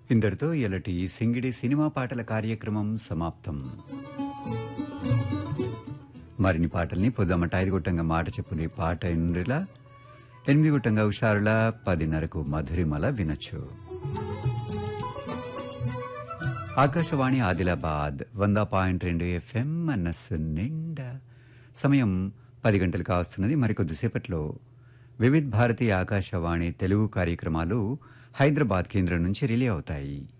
ఇంతటితో ఇలాంటి సింగిడి సినిమా పాటల కార్యక్రమం సమాప్తం మరిన్ని పాటల్ని పొద్దుమట ఐదు గుట్టంగా మాట చెప్పుని పాట ఎన్నిలా ఎనిమిది గుట్టంగా హుషారుల పదిన్నరకు మధురిమల వినొచ్చు ఆకాశవాణి ఆదిలాబాద్ వంద పాయింట్ రెండు ఎఫ్ఎం మనస్సు నిండా సమయం పది గంటలు కావస్తున్నది మరికొద్దిసేపట్లో వివిధ్ భారతి ఆకాశవాణి తెలుగు కార్యక్రమాలు హైదరాబాద్ కేంద్రం నుంచి రిలే అవుతాయి